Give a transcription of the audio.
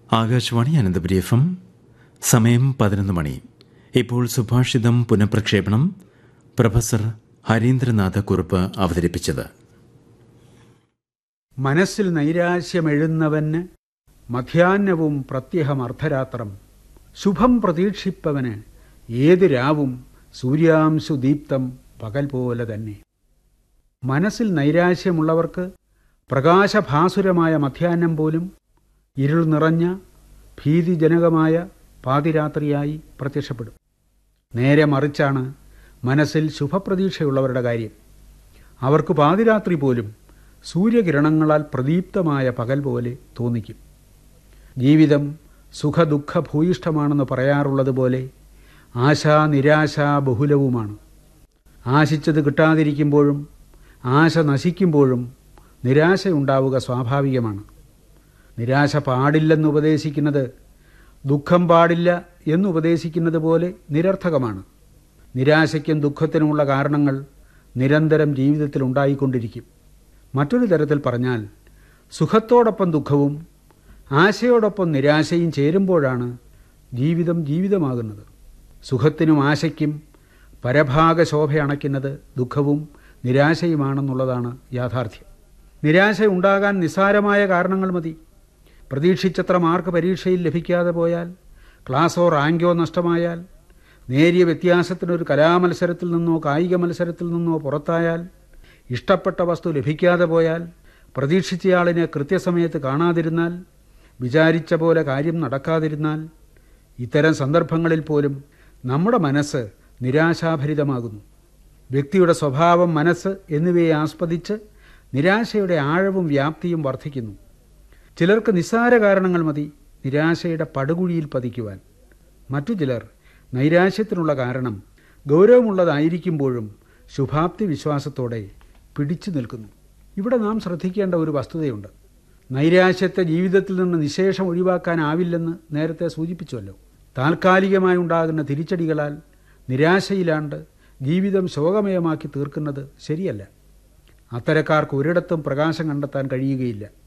Akashvani Ananthapuri F M സമയം പതിനൊന്ന് മണി ഇപ്പോൾ സുഭാഷിതം പുനഃപ്രക്ഷേപണം പ്രൊഫസർ ഹരീന്ദ്രനാഥ കുറുപ്പ് അവതരിപ്പിച്ചത് മനസ്സിൽ നൈരാശ്യമെഴുന്നവന് മധ്യാഹ്നവും പ്രത്യഹം അർദ്ധരാത്രം ശുഭം പ്രതീക്ഷിപ്പവന് ഏത് രാവും സൂര്യാംശു ദീപ്തം പകൽ പോലെ തന്നെ മനസ്സിൽ നൈരാശ്യമുള്ളവർക്ക് പ്രകാശഭാസുരമായ മധ്യാഹ്നം പോലും ഇരുൾ നിറഞ്ഞ ഭീതിജനകമായ പാതിരാത്രിയായി പ്രത്യക്ഷപ്പെടും നേരെ മറിച്ചാണ് മനസ്സിൽ ശുഭപ്രതീക്ഷയുള്ളവരുടെ കാര്യം അവർക്ക് പാതിരാത്രി പോലും സൂര്യകിരണങ്ങളാൽ പ്രദീപ്തമായ പകൽ പോലെ തോന്നിക്കും ജീവിതം സുഖദുഃഖ ഭൂയിഷ്ഠമാണെന്ന് പറയാറുള്ളത് പോലെ ആശാ നിരാശ ബഹുലവുമാണ് ആശിച്ചത് കിട്ടാതിരിക്കുമ്പോഴും ആശ നശിക്കുമ്പോഴും നിരാശയുണ്ടാവുക സ്വാഭാവികമാണ് നിരാശ പാടില്ലെന്ന് ഉപദേശിക്കുന്നത് ദുഃഖം പാടില്ല എന്ന് ഉപദേശിക്കുന്നത് പോലെ നിരർത്ഥകമാണ് നിരാശയ്ക്കും ദുഃഖത്തിനുമുള്ള കാരണങ്ങൾ നിരന്തരം ജീവിതത്തിൽ ഉണ്ടായിക്കൊണ്ടിരിക്കും മറ്റൊരു തരത്തിൽ പറഞ്ഞാൽ സുഖത്തോടൊപ്പം ദുഃഖവും ആശയോടൊപ്പം നിരാശയും ചേരുമ്പോഴാണ് ജീവിതം ജീവിതമാകുന്നത് സുഖത്തിനും ആശയ്ക്കും പരഭാഗ ശോഭ അണയ്ക്കുന്നത് ദുഃഖവും നിരാശയുമാണെന്നുള്ളതാണ് യാഥാർത്ഥ്യം നിരാശ ഉണ്ടാകാൻ നിസ്സാരമായ കാരണങ്ങൾ മതി പ്രതീക്ഷിച്ചത്ര മാർക്ക് പരീക്ഷയിൽ ലഭിക്കാതെ പോയാൽ ക്ലാസ്സോ റാങ്കോ നഷ്ടമായാൽ നേരിയ വ്യത്യാസത്തിനൊരു കലാമത്സരത്തിൽ നിന്നോ കായിക മത്സരത്തിൽ നിന്നോ പുറത്തായാൽ ഇഷ്ടപ്പെട്ട വസ്തു ലഭിക്കാതെ പോയാൽ പ്രതീക്ഷിച്ചയാളിനെ കൃത്യസമയത്ത് കാണാതിരുന്നാൽ വിചാരിച്ച പോലെ കാര്യം നടക്കാതിരുന്നാൽ ഇത്തരം സന്ദർഭങ്ങളിൽ പോലും നമ്മുടെ മനസ്സ് നിരാശാഭരിതമാകുന്നു വ്യക്തിയുടെ സ്വഭാവം മനസ്സ് എന്നിവയെ ആസ്പദിച്ച് നിരാശയുടെ ആഴവും വ്യാപ്തിയും വർദ്ധിക്കുന്നു ചിലർക്ക് നിസ്സാര കാരണങ്ങൾ മതി നിരാശയുടെ പടുകുഴിയിൽ പതിക്കുവാൻ മറ്റു ചിലർ നൈരാശ്യത്തിനുള്ള കാരണം ഗൗരവമുള്ളതായിരിക്കുമ്പോഴും ശുഭാപ്തി വിശ്വാസത്തോടെ പിടിച്ചു നിൽക്കുന്നു ഇവിടെ നാം ശ്രദ്ധിക്കേണ്ട ഒരു വസ്തുതയുണ്ട് നൈരാശ്യത്തെ ജീവിതത്തിൽ നിന്ന് നിശേഷം ഒഴിവാക്കാനാവില്ലെന്ന് നേരത്തെ സൂചിപ്പിച്ചുവല്ലോ താൽക്കാലികമായി ഉണ്ടാകുന്ന തിരിച്ചടികളാൽ നിരാശയിലാണ്ട് ജീവിതം ശോകമയമാക്കി തീർക്കുന്നത് ശരിയല്ല അത്തരക്കാർക്ക് ഒരിടത്തും പ്രകാശം കണ്ടെത്താൻ കഴിയുകയില്ല